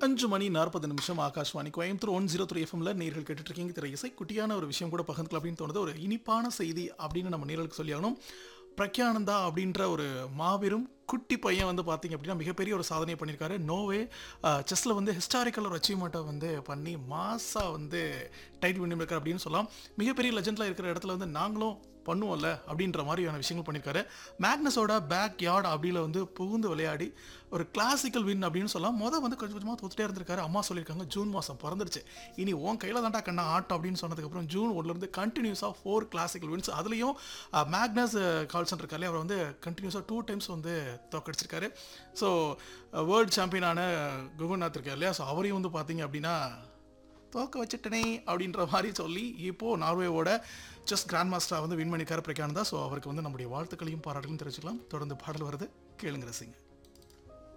அஞ்சு மணி நாற்பது நிமிஷம் Akashvani Coimbatore one zero three எஃப்எம்ல நேர்கள் கேட்டுட்டு இருக்கீங்க திரை இசை குட்டியான ஒரு விஷயம் கூட பகிர்ந்துக்கலாம் அப்படின்னு தோணுது ஒரு இனிப்பான செய்தி அப்படின்னு நம்ம நேர்களுக்கு சொல்லியாகணும் பிரக்யானந்தா அப்படின்ற ஒரு மாபெரும் குட்டி பையன் வந்து பார்த்தீங்க அப்படின்னா மிகப்பெரிய ஒரு சாதனையை பண்ணியிருக்காரு நோவே செஸ்ஸில் வந்து ஹிஸ்டாரிக்கல் ஒரு அச்சீவ்மெண்ட்டை வந்து பண்ணி மாஸாக வந்து டைட்டில் பண்ணியிருக்காரு அப்படின்னு சொல்லலாம் மிகப்பெரிய லெஜெண்டில் இருக்கிற இடத்துல வந்து நாங்களும் பண்ணுவோம்ல அப்படின்ற மாதிரியான விஷயங்கள் பண்ணியிருக்காரு மேக்னஸோட பேக் யார்ட் அப்படியில் வந்து புகுந்து விளையாடி ஒரு கிளாசிக்கல் வின் அப்படின்னு சொல்லலாம் மொதல் வந்து கொஞ்சம் கொஞ்சமாக தோத்துட்டே இருந்திருக்காரு அம்மா சொல்லியிருக்காங்க ஜூன் மாதம் பிறந்துருச்சு இனி உன் கையில் தாண்டா கண்ணா ஆட்டம் அப்படின்னு சொன்னதுக்கப்புறம் ஜூன் ஒன்லேருந்து கண்டினியூஸாக ஃபோர் கிளாசிக்கல் வின்ஸ் அதுலேயும் மேக்னஸ் கால்சன் இருக்காரு அவர் வந்து கண்டினியூஸாக டூ டைம்ஸ் வந்து தோக்கடிச்சிருக்காரு ஸோ வேர்ல்டு சாம்பியனான குகநாத் இருக்கார் இல்லையா ஸோ அவரையும் வந்து பார்த்தீங்க அப்படின்னா தோக்க வச்சுட்டனே அப்படின்ற மாதிரி சொல்லி இப்போது நார்வேவோட செஸ் கிராண்ட் மாஸ்டராக வந்து வின் பண்ணிக்கார பிரகானந்தா ஸோ அவருக்கு வந்து நம்முடைய வாழ்த்துக்களையும் பாராட்டுகளையும் தெரிவிச்சுக்கலாம் தொடர்ந்து பாடல் வருது கேளுங்க ரசிங்க